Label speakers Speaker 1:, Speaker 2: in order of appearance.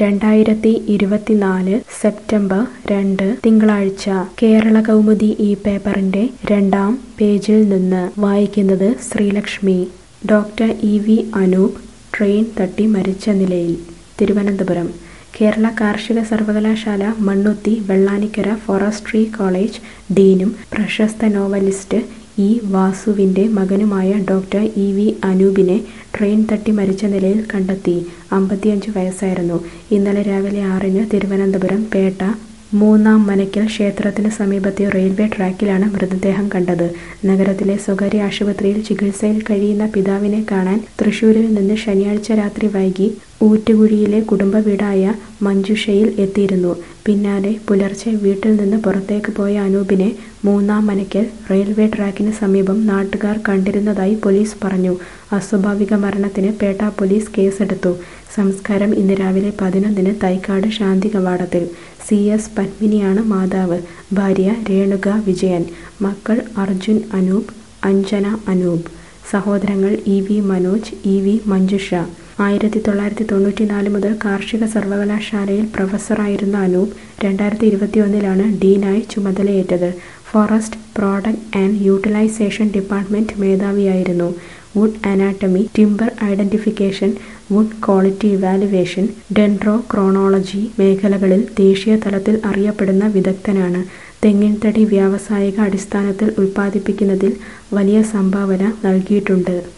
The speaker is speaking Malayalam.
Speaker 1: രണ്ടായിരത്തി ഇരുപത്തിനാല് സെപ്റ്റംബർ രണ്ട് തിങ്കളാഴ്ച കേരള കൗമുദി ഈ പേപ്പറിന്റെ രണ്ടാം പേജിൽ നിന്ന് വായിക്കുന്നത് Sreelakshmi doctor E V Anoop train തട്ടി മരിച്ച നിലയിൽ തിരുവനന്തപുരം കേരള കാർഷിക സർവകലാശാല മണ്ണുത്തി വെള്ളാനിക്കര ഫോറസ്ട്രി കോളേജ് ഡീനും പ്രശസ്ത നോവലിസ്റ്റ് ഇ വാസുവിന്റെ മകനുമായ ഡോക്ടർ ഇ വി അനൂപിനെ ട്രെയിൻ തട്ടി മരിച്ച നിലയിൽ കണ്ടെത്തി അമ്പത്തിയഞ്ച് വയസ്സായിരുന്നു ഇന്നലെ രാവിലെ ആറിന് തിരുവനന്തപുരം പേട്ട മൂന്നാം മനയ്ക്കൽ ക്ഷേത്രത്തിന് സമീപത്തെ റെയിൽവേ ട്രാക്കിലാണ് മൃതദേഹം കണ്ടത് നഗരത്തിലെ സ്വകാര്യ ആശുപത്രിയിൽ ചികിത്സയിൽ കഴിയുന്ന പിതാവിനെ കാണാൻ തൃശൂരിൽ നിന്ന് ശനിയാഴ്ച രാത്രി വൈകി ഊറ്റുകുഴിയിലെ കുടുംബ വീടായ മഞ്ജുഷയിൽ എത്തിയിരുന്നു പിന്നാലെ പുലർച്ചെ വീട്ടിൽ നിന്ന് പുറത്തേക്ക് പോയ അനൂപിനെ മൂന്നാം മനയ്ക്കൽ റെയിൽവേ ട്രാക്കിന് സമീപം നാട്ടുകാർ കണ്ടിരുന്നതായി പോലീസ് പറഞ്ഞു അസ്വാഭാവിക മരണത്തിന് പേട്ട പോലീസ് കേസെടുത്തു സംസ്കാരം ഇന്ന് രാവിലെ പതിനൊന്നിന് തൈക്കാട് ശാന്തി കവാടത്തിൽ സി എസ് പത്മിനിയാണ് മാതാവ് ഭാര്യ രേണുക വിജയൻ മക്കൾ അർജുൻ അനൂപ് അഞ്ജന അനൂപ് സഹോദരങ്ങൾ E V Manoj E V Manjusha ആയിരത്തി തൊള്ളായിരത്തി തൊണ്ണൂറ്റിനാല് മുതൽ കാർഷിക സർവകലാശാലയിൽ പ്രൊഫസറായിരുന്ന അനൂപ് രണ്ടായിരത്തി ഇരുപത്തിയൊന്നിലാണ് ഡീനായി ചുമതലയേറ്റത് forest product and utilisation department മേധാവിയായിരുന്നു wood anatomy timber identification wood quality evaluation dendrochronology മേഖലകളിൽ ദേശീയ തലത്തിൽ അറിയപ്പെടുന്ന വിദഗ്ധനാണ് തെങ്ങിൻ തടി വ്യാവസായിക അടിസ്ഥാനത്തിൽ ഉൽപ്പാദിപ്പിക്കുന്നതിൽ വലിയ സംഭാവന നൽകിയിട്ടുണ്ട്